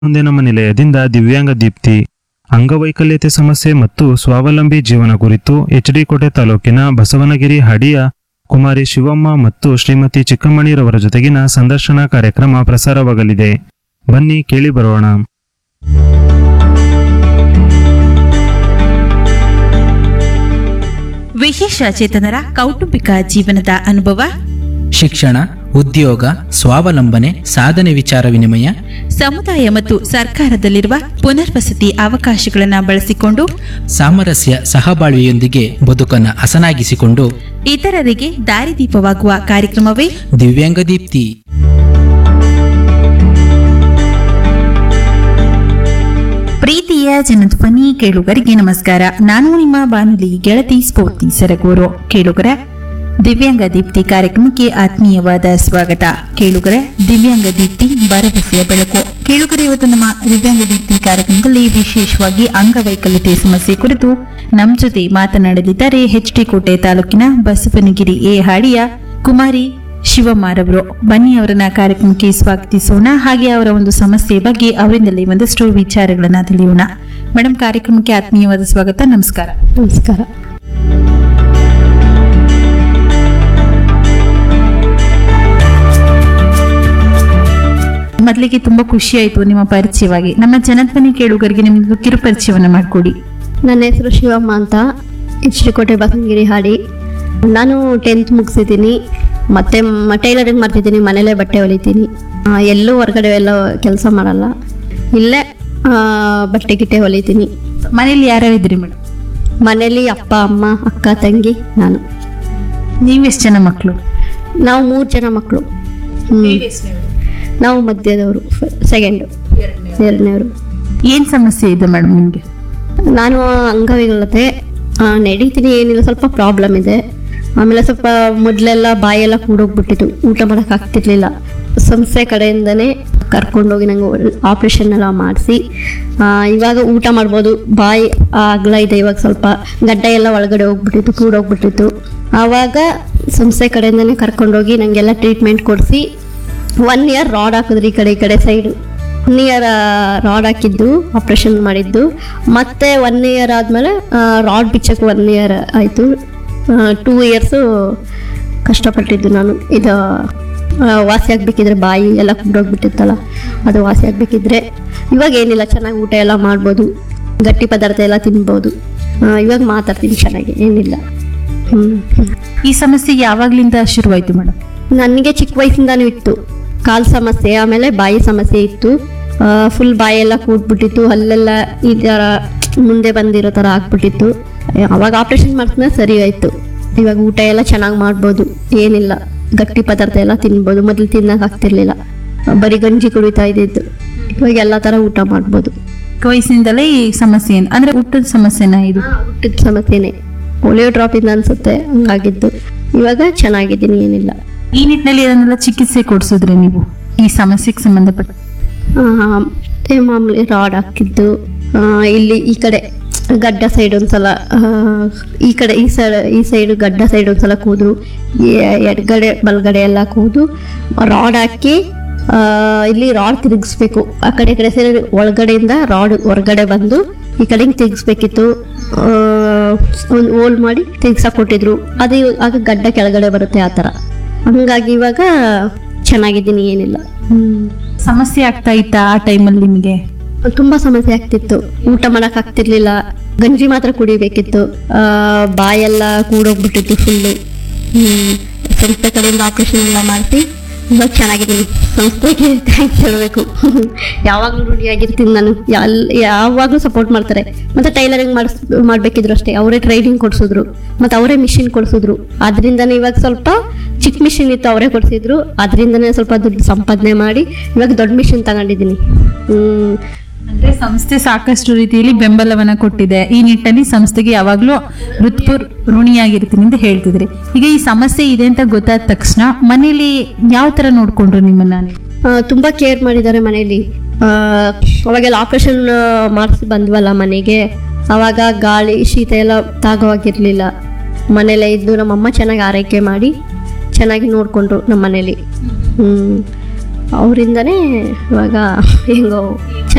ಮುಂದೆ ನಮ್ಮ ನಿಲಯದಿಂದ ದಿವ್ಯಾಂಗ ದೀಪ್ತಿ ಅಂಗವೈಕಲ್ಯತೆ ಸಮಸ್ಯೆ ಮತ್ತು ಸ್ವಾವಲಂಬಿ ಜೀವನ ಕುರಿತು ಎಚ್ ಡಿ ಕೋಟೆ ತಾಲೂಕಿನ ಬಸವನಗಿರಿ ಹಡಿಯ ಕುಮಾರಿ ಶಿವಮ್ಮ ಮತ್ತು ಶ್ರೀಮತಿ ಚಿಕ್ಕಮ್ಮಣಿರವರ ಜೊತೆಗಿನ ಸಂದರ್ಶನ ಕಾರ್ಯಕ್ರಮ ಪ್ರಸಾರವಾಗಲಿದೆ ಬನ್ನಿ ಕೇಳಿ ಬರೋಣ ವಿಶೇಷ ಚೇತನರ ಕೌಟುಂಬಿಕ ಜೀವನದ ಅನುಭವ ಶಿಕ್ಷಣ ಉದ್ಯೋಗ ಸ್ವಾವಲಂಬನೆ ಸಾಧನೆ ವಿಚಾರ ವಿನಿಮಯ ಸಮುದಾಯ ಮತ್ತು ಸರ್ಕಾರದಲ್ಲಿರುವ ಪುನರ್ವಸತಿ ಅವಕಾಶಗಳನ್ನು ಬಳಸಿಕೊಂಡು ಸಾಮರಸ್ಯ ಸಹಬಾಳ್ವೆಯೊಂದಿಗೆ ಬದುಕನ್ನು ಹಸನಾಗಿಸಿಕೊಂಡು ಇತರರಿಗೆ ದಾರಿದೀಪವಾಗುವ ಕಾರ್ಯಕ್ರಮವೇ ದಿವ್ಯಾಂಗ ದೀಪ್ತಿ ಪ್ರೀತಿಯ ಜನಧ್ವನಿ ಕೇಳುಗರಿಗೆ ನಮಸ್ಕಾರ ನಾನು ನಿಮ್ಮ ಬಾನುಲಿ ಗೆಳತಿ ಸ್ಫೂರ್ತಿ ಸರಗೂರು ಕೇಳುಗರ ದಿವ್ಯಾಂಗ ದೀಪ್ತಿ ಕಾರ್ಯಕ್ರಮಕ್ಕೆ ಆತ್ಮೀಯವಾದ ಸ್ವಾಗತ ಕೇಳುಗರ ದಿವ್ಯಾಂಗ ದೀಪ್ತಿ ಭರವಸೆಯ ಬೆಳಕು ಕೇಳುಗರ ಇವತ್ತು ನಮ್ಮ ದಿವ್ಯಾಂಗ ದೀಪ್ತಿ ಕಾರ್ಯಕ್ರಮದಲ್ಲಿ ವಿಶೇಷವಾಗಿ ಅಂಗವೈಕಲ್ಯತೆ ಸಮಸ್ಯೆ ಕುರಿತು ನಮ್ಮ ಜೊತೆ ಮಾತನಾಡಲಿದ್ದಾರೆ ಎಚ್ ಡಿ ಕೋಟೆ ತಾಲೂಕಿನ ಬಸವನಗಿರಿ ಎ ಹಾಡಿಯ ಕುಮಾರಿ ಶಿವಮಾರವರು ಬನ್ನಿ ಅವರನ್ನ ಕಾರ್ಯಕ್ರಮಕ್ಕೆ ಸ್ವಾಗತಿಸೋಣ ಹಾಗೆ ಅವರ ಒಂದು ಸಮಸ್ಯೆ ಬಗ್ಗೆ ಅವರಿಂದಲೇ ಒಂದಷ್ಟು ವಿಚಾರಗಳನ್ನ ತಿಳಿಯೋಣ ಮೇಡಮ್ ಕಾರ್ಯಕ್ರಮಕ್ಕೆ ಆತ್ಮೀಯವಾದ ಸ್ವಾಗತ ನಮಸ್ಕಾರ ನಮಸ್ಕಾರ ಮೊದಲಿಗೆ ತುಂಬಾ ಖುಷಿ ಆಯ್ತು ನಿಮ್ಮ ಪರಿಚಯವಾಗಿ ನಮ್ಮ ಜನಧ್ವನಿ ಕೇಳುಗರಿಗೆ ನಿಮ್ದು ಕಿರು ಪರಿಚಯವನ್ನ ಮಾಡಿಕೊಡಿ ನನ್ನ ಹೆಸರು ಶಿವಮ್ಮ ಅಂತ ಎಚ್ ಡಿ ಕೋಟೆ ಬಸವನಗಿರಿ ಹಾಡಿ ನಾನು ಟೆಂತ್ ಮುಗಿಸಿದ್ದೀನಿ ಮತ್ತೆ ಟೈಲರಿಂಗ್ ಮಾಡ್ತಿದ್ದೀನಿ ಮನೇಲೇ ಬಟ್ಟೆ ಹೊಲಿತೀನಿ ಆ, ಎಲ್ಲೂ ಹೊರಗಡೆ ಎಲ್ಲ ಕೆಲಸ ಮಾಡಲ್ಲ ಇಲ್ಲೇ ಆ, ಬಟ್ಟೆ ಗಿಟ್ಟೆ ಹೊಲಿತೀನಿ ಮನೇಲಿ ಯಾರ್ಯಾರು ಇದ್ರಿ ಮೇಡಮ್ ಮನೇಲಿ ಅಪ್ಪ ಅಮ್ಮ ಅಕ್ಕ ತಂಗಿ ನಾನು ನೀವೆಷ್ಟು ಜನ ಮಕ್ಕಳು ನಾವು ಮೂರು ಜನ ಮಕ್ಕಳು ನಾವು ಮಧ್ಯದವರು ಸೆಕೆಂಡು ಎರಡನೇವರು ಏನ್ ಸಮಸ್ಯೆ ಇದೆ ಮೇಡಮ್ ನಿಮ್ಗೆ ನಾನು ಅಂಗವಿಕಲತೆ ಆ, ನಡೀತೀನಿ ಏನಿಲ್ಲ ಸ್ವಲ್ಪ ಪ್ರಾಬ್ಲಮ್ ಇದೆ ಆಮೇಲೆ ಸ್ವಲ್ಪ ಮೊದಲೆಲ್ಲ ಬಾಯೆಲ್ಲ ಕೂಡೋಗ್ಬಿಟ್ಟಿತ್ತು ಊಟ ಮಾಡಕ್ ಆಗ್ತಿರ್ಲಿಲ್ಲ ಸಂಸ್ಥೆ ಕಡೆಯಿಂದನೇ ಕರ್ಕೊಂಡೋಗಿ ನಂಗೆ ಆಪ್ರೇಷನ್ ಎಲ್ಲ ಮಾಡಿಸಿ ಇವಾಗ ಊಟ ಮಾಡ್ಬೋದು ಬಾಯಿ ಅಗಲ ಇದೆ ಇವಾಗ ಸ್ವಲ್ಪ ಗಡ್ಡ ಎಲ್ಲ ಒಳಗಡೆ ಹೋಗ್ಬಿಟ್ಟಿತ್ತು ಕೂಡೋಗ್ಬಿಟ್ಟಿತ್ತು ಆವಾಗ ಸಂಸ್ಥೆ ಕಡೆಯಿಂದನೇ ಕರ್ಕೊಂಡೋಗಿ ನನಗೆಲ್ಲ ಟ್ರೀಟ್ಮೆಂಟ್ ಕೊಡಿಸಿ ಒನ್ ಇಯರ್ ರಾಡ್ ಹಾಕಿದ್ರಿ ಈ ಕಡೆ ಈ ಕಡೆ ಸೈಡು ಒನ್ ಇಯರ್ ರಾಡ್ ಹಾಕಿದ್ದು ಆಪ್ರೇಷನ್ ಮಾಡಿದ್ದು ಮತ್ತೆ ಒನ್ ಇಯರ್ ಆದಮೇಲೆ ರಾಡ್ ಬಿಚ್ಚಕ್ಕೆ ಒನ್ ಇಯರ್ ಆಯಿತು ಟೂ ಇಯರ್ಸು ಕಷ್ಟಪಟ್ಟಿದ್ದು ನಾನು ಇದು ಆ, ವಾಸಿ ಆಗಬೇಕಿದ್ರೆ ಬಾಯಿ ಎಲ್ಲ ಕುಂಡೋಗ್ಬಿಟ್ಟಿತ್ತಲ್ಲ ಅದು ವಾಸಿ ಆಗಬೇಕಿದ್ರೆ ಇವಾಗ ಏನಿಲ್ಲ ಚೆನ್ನಾಗಿ ಊಟ ಎಲ್ಲ ಮಾಡ್ಬೋದು ಗಟ್ಟಿ ಪದಾರ್ಥ ಎಲ್ಲ ತಿನ್ಬೋದು ಆ, ಇವಾಗ ಮಾತಾಡ್ತೀನಿ ಚೆನ್ನಾಗಿ ಏನಿಲ್ಲ ಹ್ಞೂ ಈ ಸಮಸ್ಯೆ ಯಾವಾಗ್ಲಿಂದ ಶುರುವಾಯ್ತು ಮೇಡಮ್ ನನಗೆ ಚಿಕ್ಕ ವಯಸ್ಸಿಂದಾನು ಇತ್ತು ಕಾಲು ಸಮಸ್ಯೆ ಆಮೇಲೆ ಬಾಯಿ ಸಮಸ್ಯೆ ಇತ್ತು ಫುಲ್ ಬಾಯೆಲ್ಲ ಕೂಡ್ಬಿಟ್ಟಿತ್ತು ಅಲ್ಲೆಲ್ಲ ಈ ಥರ ಮುಂದೆ ಬಂದಿರೋ ಥರ ಆಗ್ಬಿಟ್ಟಿತ್ತು ಅವಾಗ ಆಪ್ರೇಷನ್ ಮಾಡಿದ್ಮೇಲೆ ಸರಿ ಆಯಿತು ಇವಾಗ ಊಟ ಎಲ್ಲ ಚೆನ್ನಾಗಿ ಮಾಡ್ಬೋದು ಏನಿಲ್ಲ ಗಟ್ಟಿ ಪದಾರ್ಥ ಎಲ್ಲ ತಿನ್ಬೋದು ಮೊದಲು ತಿನ್ನಕ್ಕೆ ಆಗ್ತಿರ್ಲಿಲ್ಲ ಬರೀ ಗಂಜಿ ಕುಡಿತಾ ಇದ್ದಿದ್ದು ಇವಾಗ ಎಲ್ಲ ಥರ ಊಟ ಮಾಡ್ಬೋದು ವಯಸ್ಸಿನಿಂದಲೇ ಈ ಸಮಸ್ಯೆ ಏನ್- ಅಂದ್ರೆ ಊಟದ ಸಮಸ್ಯೆನ ಇದು ಊಟದ ಸಮಸ್ಯೆನೇ ಪೋಲಿಯೋ ಡ್ರಾಪಿಂದ ಅನ್ಸುತ್ತೆ ಹಂಗಾಗಿದ್ದು ಇವಾಗ ಚೆನ್ನಾಗಿದ್ದೀನಿ ಏನಿಲ್ಲ ಈ ನಿಟ್ಟಿನಲ್ಲಿ ಅದನ್ನೆಲ್ಲ ಚಿಕಿತ್ಸೆ ಕೊಡ್ಸಿದ್ರಿ ನೀವು ಈ ಸಮಸ್ಯೆಗೆ ಸಂಬಂಧಪಟ್ಟ ಆ, ಮತ್ತೆ ಮಾಮೂಲಿ ರಾಡ್ ಹಾಕಿದ್ದು ಆ, ಇಲ್ಲಿ ಈ ಕಡೆ ಗಡ್ಡ ಸೈಡ್ ಒಂದ್ಸಲ ಆ, ಈ ಕಡೆ ಈ ಸೈಡ್ ಈ ಸೈಡ್ ಗಡ್ಡ ಸೈಡ್ ಒಂದ್ಸಲ ಕೂದು ಎ- ಎಡಗಡೆ ಬಲಗಡೆ ಎಲ್ಲ ಕೂದು ರಾಡ್ ಹಾಕಿ ಆ, ಇಲ್ಲಿ ರಾಡ್ ತಿರುಗಿಸ್ಬೇಕು ಆ ಕಡೆ ಈ ಕಡೆ ಸೈಡ್ ಒಳಗಡೆಯಿಂದ ರಾಡ್ ಹೊರಗಡೆ ಬಂದು ಈ ಕಡೆ ಹಿಂಗ್ ತಿರುಗಿಸ್ಬೇಕಿತ್ತು ಒಂದು ಹೋಲ್ ಮಾಡಿ ತಿರ್ಗ್ಸಕ್ ಕೊಟ್ಟಿದ್ರು ಅದು ಇವಾಗ- ಆಗ ಗಡ್ಡ ಕೆಳಗಡೆ ಬರುತ್ತೆ ಆ ಥರ ಹಂಗಾಗಿ ಇವಾಗ ಚೆನ್ನಾಗಿದ್ದೀನಿ ಏನಿಲ್ಲ ಹ್ಮ್ ಸಮಸ್ಯೆ ಆಗ್ತಾ ಇತ್ತಾ ಆ ಟೈಮಲ್ಲಿ ನಿಮಗೆ ತುಂಬಾ ಸಮಸ್ಯೆ ಆಗ್ತಿತ್ತು ಊಟ ಮಾಡಕ್ ಆಗ್ತಿರ್ಲಿಲ್ಲ ಗಂಜಿ ಮಾತ್ರ ಕುಡಿಬೇಕಿತ್ತು ಆ, ಬಾಯೆಲ್ಲ ಕೂಡೋಗ್ಬಿಟ್ಟಿತ್ತು ಫುಲ್ಲು ಸಂಸ್ಥೆ ಕಡೆಯಿಂದ ಆಪರೇಷನ್ ಎಲ್ಲ ಮಾಡಿಸಿ ಇವಾಗ ಚೆನ್ನಾಗಿದ್ದೀನಿ ಸಂಸ್ಥೆಗೆ ಥ್ಯಾಂಕ್ಸ್ ಹೇಳಬೇಕು ಯಾವಾಗಲೂ ರೂಢಿಯಾಗಿರ್ತೀನಿ ನಾನು ಯಾಲ್- ಯಾವಾಗಲೂ ಸಪೋರ್ಟ್ ಮಾಡ್ತಾರೆ ಮತ್ತೆ ಟೈಲರಿಂಗ್ ಮಾಡಿಸ್ ಮಾಡಬೇಕಿದ್ರು ಅಷ್ಟೇ ಅವರೇ ಟ್ರೈನಿಂಗ್ ಕೊಡಿಸಿದ್ರು ಮತ್ತೆ ಅವರೇ ಮಿಷಿನ್ ಕೊಡಿಸಿದ್ರು ಅದರಿಂದನೇ ಇವಾಗ ಸ್ವಲ್ಪ ಚಿಕ್ಕ ಮಿಷಿನ್ ಇತ್ತು ಅವರೇ ಕೊಡಿಸಿದ್ರು ಅದರಿಂದನೇ ಸ್ವಲ್ಪ ದುಡ್ಡು ಸಂಪಾದನೆ ಮಾಡಿ ಇವಾಗ ದೊಡ್ಡ ಮಿಷಿನ್ ತಗೊಂಡಿದ್ದೀನಿ ಹ್ಮ್ ಅಂದ್ರೆ ಸಂಸ್ಥೆ ಸಾಕಷ್ಟು ರೀತಿಯಲ್ಲಿ ಬೆಂಬಲವನ್ನ ಕೊಟ್ಟಿದೆ ಈ ನಿಟ್ಟಿನಲ್ಲಿ ಸಂಸ್ಥೆಗೆ ಯಾವಾಗ್ಲೂ ಹೃತ್ಪೂರ್ ಋಣಿಯಾಗಿರ್ತೀನಿ ಅಂತ ಹೇಳ್ತಿದ್ರಿ ಈಗ ಈ ಸಮಸ್ಯೆ ಇದೆ ಅಂತ ಗೊತ್ತಾದ ತಕ್ಷಣ ಮನೇಲಿ ಯಾವ ತರ ನೋಡ್ಕೊಂಡ್ರು ನಿಮ್ಮನ್ನ ನೀವು? ಆ, ತುಂಬಾ ಕೇರ್ ಮಾಡಿದ್ದಾರೆ ಮನೇಲಿ ಆ, ಅವಾಗೆಲ್ಲ ಆಪರೇಷನ್ ಮಾಡಿಸಿ ಬಂದ್ವಲ್ಲ ಮನೆಗೆ ಅವಾಗ ಗಾಳಿ ಶೀತ ಎಲ್ಲ ತಾಗೋವಾಗಿರ್ಲಿಲ್ಲ ಮನೇಲೇ ಇದ್ದು ನಮ್ಮಮ್ಮ ಚೆನ್ನಾಗಿ ಆರೈಕೆ ಮಾಡಿ ಚೆನ್ನಾಗಿ ನೋಡ್ಕೊಂಡ್ರು ನಮ್ಮ ಮನೇಲಿ ಹ್ಮ್ ಅವರಿಂದನೇ ಇವಾಗ ಹೆಂಗೋ